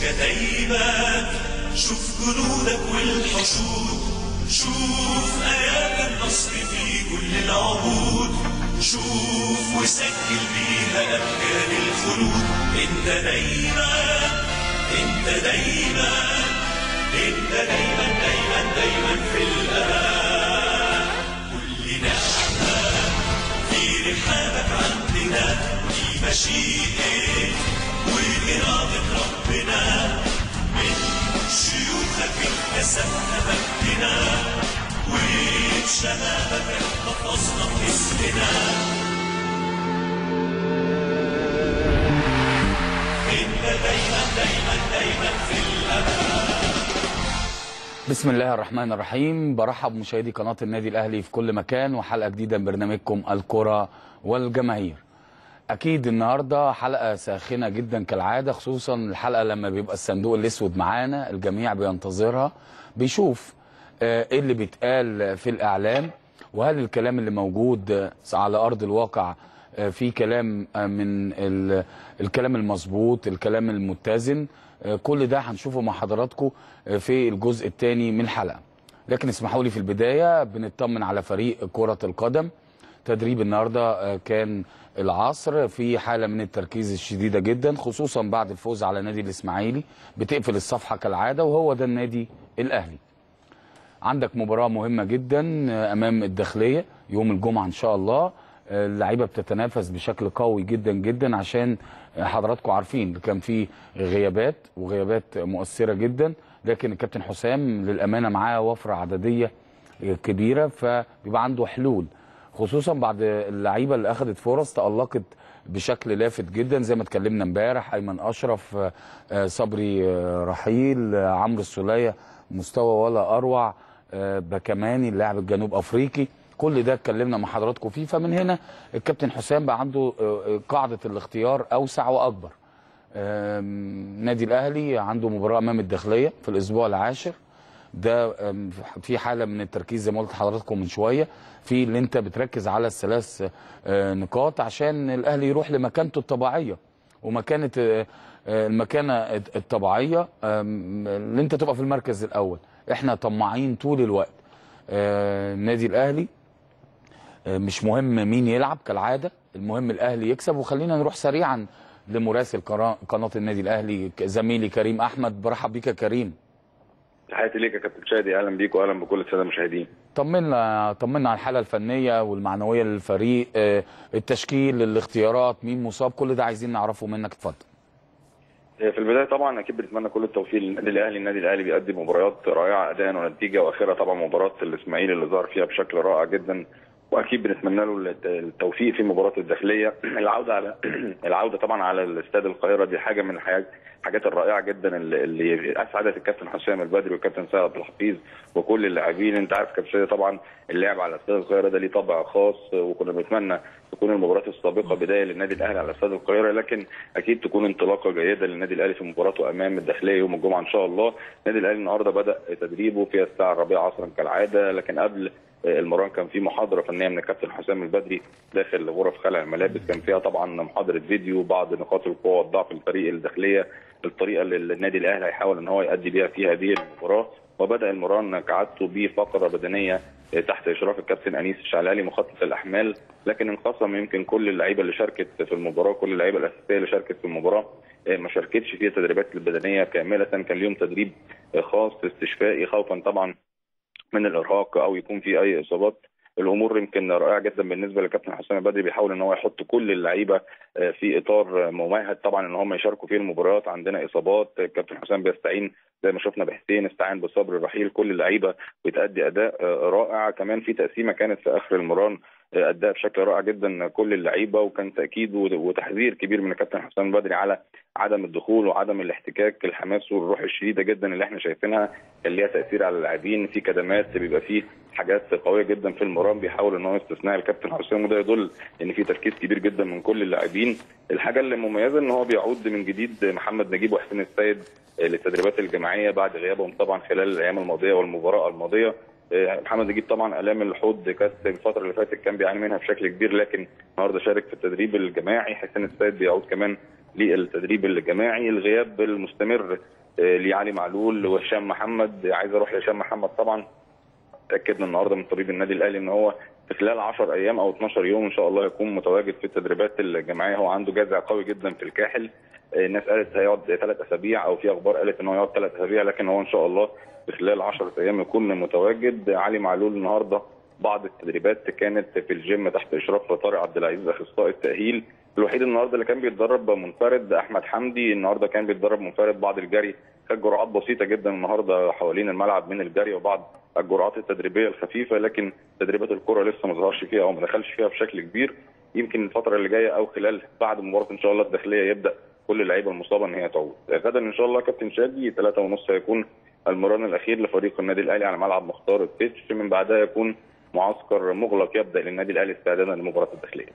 كتيبات شوف جنودك والحشود شوف آيات النصر في كل العهود شوف وسجل بيها أمجاد الخلود انت دايما انت دايما انت دايما دايما دايما في الأمان كل نعمة في رحابك عندنا دي مشيئة وإرادة ربنا من شيوخك اكتسبنا مجدنا وبشبابك احتفظنا باسمنا انت دايما دايما دايما في الامان بسم الله الرحمن الرحيم برحب مشاهدي قناة النادي الأهلي في كل مكان وحلقة جديدة من برنامجكم الكرة والجماهير أكيد النهاردة حلقة ساخنة جدا كالعادة خصوصا الحلقة لما بيبقى الصندوق الأسود معانا الجميع بينتظرها بيشوف آه، إيه اللي بيتقال في الإعلام وهل الكلام اللي موجود آه، على أرض الواقع آه، في كلام آه، من ال- الكلام المظبوط الكلام المتزن آه، كل ده هنشوفه مع حضراتكم آه، في الجزء الثاني من الحلقة لكن اسمحوا لي في البداية بنطمن على فريق كرة القدم تدريب النهارده آه، كان العصر في حاله من التركيز الشديده جدا خصوصا بعد الفوز على نادي الاسماعيلي بتقفل الصفحه كالعاده وهو ده النادي الاهلي عندك مباراه مهمه جدا آه، امام الداخليه يوم الجمعه ان شاء الله آه، اللعيبه بتتنافس بشكل قوي جدا جدا عشان آه، حضراتكم عارفين كان في غيابات وغيابات مؤثره جدا لكن الكابتن حسام للامانه معاه وفره عدديه كبيره فبيبقى عنده حلول خصوصا بعد اللعيبه اللي اخذت فرص تالقت بشكل لافت جدا زي ما اتكلمنا امبارح ايمن اشرف آه، آه، صبري آه، رحيل آه، عمرو السوليه مستوى ولا اروع آه، بكماني اللاعب الجنوب افريقي كل ده اتكلمنا مع حضراتكم فيه فمن هنا الكابتن حسام بقى عنده آه، آه، قاعده الاختيار اوسع واكبر آم، نادي الاهلي عنده مباراه امام الداخليه في الاسبوع العاشر ده آم، في حاله من التركيز زي ما قلت لحضراتكم من شويه في اللي انت بتركز على الثلاث آه، نقاط عشان الاهلي يروح لمكانته الطبيعيه ومكانه آه، آه، المكانه الطبيعيه آم، اللي انت تبقى في المركز الاول احنا طماعين طول الوقت آه، النادي الاهلي آه، مش مهم مين يلعب كالعاده المهم الاهلي يكسب وخلينا نروح سريعا لمراسل قرا- قناه النادي الاهلي زميلي كريم احمد برحب بيك يا كريم تحياتي ليك يا كابتن شادي اهلا بيك واهلا بكل الساده المشاهدين طمنا طمنا على الحاله الفنيه والمعنويه للفريق آه، التشكيل الاختيارات مين مصاب كل ده عايزين نعرفه منك اتفضل في البدايه طبعا اكيد بنتمنى كل التوفيق للنادي الاهلي النادي الاهلي بيقدم مباريات رائعه اداء ونتيجه واخرها طبعا مباراه الاسماعيلي اللي ظهر فيها بشكل رائع جدا واكيد بنتمنى له الت- التوفيق في مباراه الداخليه العوده على العوده طبعا على الاستاد القاهره دي حاجه من الحاجات الحاجات الرائعه جدا اللي, اللي اسعدت الكابتن حسام البدري والكابتن سيد عبد الحفيظ وكل اللاعبين انت عارف كابتن سيد طبعا اللعب على استاد القاهره ده ليه طابع خاص وكنا بنتمنى تكون المباراه السابقه بدايه للنادي الاهلي على استاد القاهره لكن اكيد تكون انطلاقه جيده للنادي الاهلي في مباراته امام الداخليه يوم الجمعه ان شاء الله النادي الاهلي النهارده بدا تدريبه في الساعه الرابعه عصرا كالعاده لكن قبل المران كان في محاضره فنيه من الكابتن حسام البدري داخل غرف خلع الملابس كان فيها طبعا محاضره فيديو بعض نقاط القوه والضعف الفريق الداخليه الطريقه اللي النادي الاهلي هيحاول ان هو يؤدي بيها في هذه المباراه وبدا المران كعادته بفقره بدنيه تحت اشراف الكابتن انيس الشعلالي مخطط الاحمال لكن انقسم يمكن كل اللعيبه اللي شاركت في المباراه كل اللعيبه الاساسيه اللي شاركت في المباراه ما شاركتش في التدريبات البدنيه كامله كان ليهم تدريب خاص استشفائي خوفا طبعا من الارهاق او يكون في اي اصابات الامور يمكن رائعه جدا بالنسبه للكابتن حسام البدري بيحاول ان هو يحط كل اللعيبه في اطار ممهد طبعا ان هم يشاركوا في المباريات عندنا اصابات الكابتن حسام بيستعين زي ما شفنا بحسين استعان بصبر الرحيل كل اللعيبه بتادي اداء رائع كمان في تقسيمه كانت في اخر المران اداء بشكل رائع جدا كل اللعيبه وكان تاكيد وتحذير كبير من الكابتن حسام البدري على عدم الدخول وعدم الاحتكاك الحماس والروح الشديده جدا اللي احنا شايفينها اللي ليها تاثير على اللاعبين في كدمات بيبقى فيه حاجات قويه جدا في المران بيحاول ان هو يستثناء الكابتن حسام وده يدل ان في تركيز كبير جدا من كل اللاعبين الحاجه اللي مميزه ان هو بيعود من جديد محمد نجيب وحسين السيد للتدريبات الجماعيه بعد غيابهم طبعا خلال الايام الماضيه والمباراه الماضيه محمد نجيب طبعا الام الحوض كانت الفتره اللي فاتت كان بيعاني منها بشكل كبير لكن النهارده شارك في التدريب الجماعي حسين السيد بيعود كمان للتدريب الجماعي الغياب المستمر آه، لعلي معلول وهشام محمد عايز اروح لهشام محمد طبعا تاكدنا النهارده من طبيب النادي الاهلي ان هو في خلال 10 ايام او 12 يوم ان شاء الله يكون متواجد في التدريبات الجماعيه هو عنده جزع قوي جدا في الكاحل آه، الناس قالت هيقعد ثلاث اسابيع او في اخبار قالت ان هو يقعد ثلاث اسابيع لكن هو ان شاء الله في خلال 10 ايام يكون متواجد علي معلول النهارده بعض التدريبات كانت في الجيم تحت اشراف طارق عبد العزيز اخصائي التاهيل الوحيد النهارده اللي كان بيتدرب منفرد احمد حمدي النهارده كان بيتدرب منفرد بعض الجري خد جرعات بسيطه جدا النهارده حوالين الملعب من الجري وبعض الجرعات التدريبيه الخفيفه لكن تدريبات الكره لسه ما ظهرش فيها او ما دخلش فيها بشكل كبير يمكن الفتره اللي جايه او خلال بعد مباراه ان شاء الله الداخليه يبدا كل اللعيبه المصابه ان هي تعود غدا ان شاء الله كابتن شادي 3 ونص هيكون المران الاخير لفريق النادي الاهلي على ملعب مختار التتش من بعدها يكون معسكر مغلق يبدا للنادي الاهلي استعدادا لمباراه الداخليه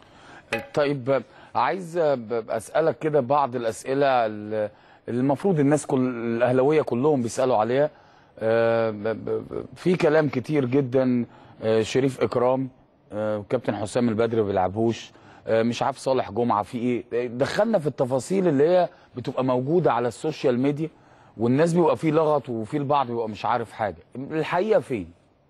طيب عايز اسالك كده بعض الاسئله اللي المفروض الناس كل الاهلاويه كلهم بيسالوا عليها آه، ب- ب- في كلام كتير جدا آه، شريف اكرام آه، كابتن حسام البدري ما بيلعبوش آه، مش عارف صالح جمعه في ايه دخلنا في التفاصيل اللي هي بتبقى موجوده على السوشيال ميديا والناس بيبقى فيه لغط وفي البعض بيبقى مش عارف حاجه الحقيقه فين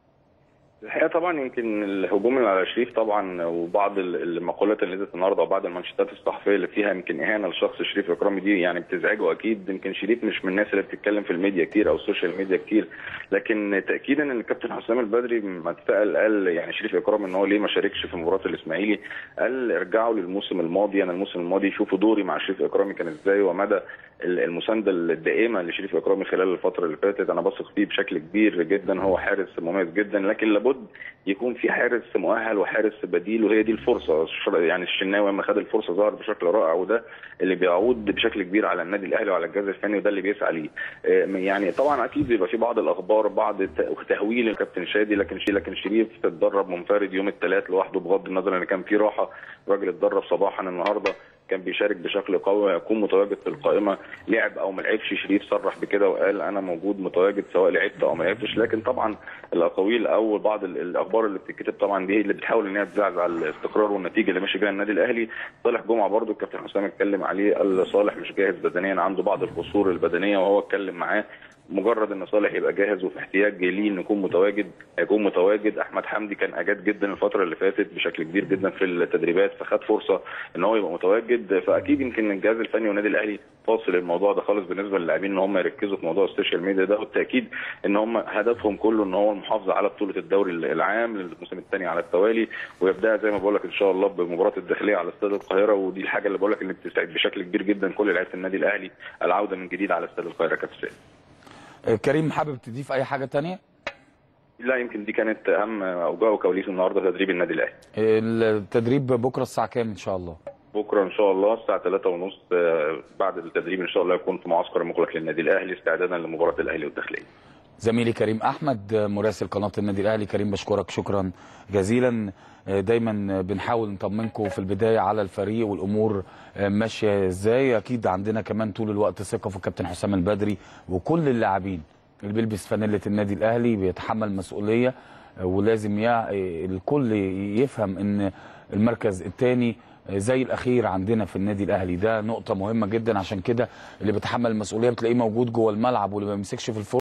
الحقيقه طبعا يمكن الهجوم اللي على شريف طبعا وبعض ال- المقولات اللي نزلت النهارده وبعض المانشيتات الصحفيه اللي فيها يمكن اهانه لشخص شريف اكرامي دي يعني بتزعجه اكيد يمكن شريف مش من الناس اللي بتتكلم في الميديا كتير او السوشيال ميديا كتير لكن تاكيدا ان الكابتن حسام البدري ما اتسال قال يعني شريف اكرامي ان هو ليه ما شاركش في مباراه الاسماعيلي قال ارجعوا للموسم الماضي انا الموسم الماضي شوفوا دوري مع شريف اكرامي كان ازاي ومدى ال- المسانده الدائمه لشريف اكرامي خلال الفتره اللي فاتت انا بثق فيه بشكل كبير جدا هو حارس مميز جدا لكن لابد يكون في حارس مؤهل وحارس بديل وهي دي الفرصه الشر- يعني الشناوي لما خد الفرصه ظهر بشكل رائع وده اللي بيعود بشكل كبير على النادي الاهلي وعلى الجهاز الفني وده اللي بيسعى ليه آه، يعني طبعا اكيد بيبقى في بعض الاخبار بعض الت- تهويل الكابتن شادي لكن شي لكن شريف اتدرب منفرد يوم الثلاث لوحده بغض النظر ان كان في راحه الراجل اتدرب صباحا النهارده كان بيشارك بشكل قوي يكون متواجد في القائمه لعب او ما لعبش شريف صرح بكده وقال انا موجود متواجد سواء لعبت او ما لعبتش لكن طبعا الاقاويل او بعض ال- الاخبار اللي بتتكتب طبعا دي اللي بتحاول ان هي تزعزع الاستقرار والنتيجه اللي ماشي بيها النادي الاهلي صالح جمعه برضو الكابتن حسام اتكلم عليه قال صالح مش جاهز بدنيا عنده بعض القصور البدنيه وهو اتكلم معاه مجرد ان صالح يبقى جاهز وفي احتياج ليه انه يكون متواجد هيكون متواجد احمد حمدي كان اجاد جدا الفتره اللي فاتت بشكل كبير جدا في التدريبات فخد فرصه ان هو يبقى متواجد فاكيد يمكن الجهاز الفني والنادي الاهلي فاصل الموضوع ده خالص بالنسبه للاعبين ان هم يركزوا في موضوع السوشيال ميديا ده والتاكيد ان هم هدفهم كله ان هو المحافظه على بطوله الدوري العام للموسم الثاني على التوالي ويبدا زي ما بقول لك ان شاء الله بمباراه الداخليه على استاد القاهره ودي الحاجه اللي بقول لك اللي بتسعد بشكل كبير جدا كل لعيبه النادي الاهلي العوده من جديد على استاد القاهره كابتن سيد. آه، كريم حابب تضيف اي حاجه تانية لا يمكن دي كانت اهم اوجاع وكواليس النهارده تدريب النادي الاهلي التدريب بكره الساعه كام ان شاء الله بكره ان شاء الله الساعه 3 ونص بعد التدريب ان شاء الله يكون في معسكر مغلق للنادي الاهلي استعدادا لمباراه الاهلي والداخليه زميلي كريم احمد مراسل قناه النادي الاهلي كريم بشكرك شكرا جزيلا دايما بنحاول نطمنكم في البدايه على الفريق والامور ماشيه ازاي اكيد عندنا كمان طول الوقت ثقه في الكابتن حسام البدري وكل اللاعبين اللي بيلبس فانيله النادي الاهلي بيتحمل مسؤوليه ولازم يع... الكل يفهم ان المركز الثاني زي الاخير عندنا في النادي الاهلي ده نقطه مهمه جدا عشان كده اللي بيتحمل المسؤوليه بتلاقيه موجود جوه الملعب واللي ما بيمسكش في الفرصه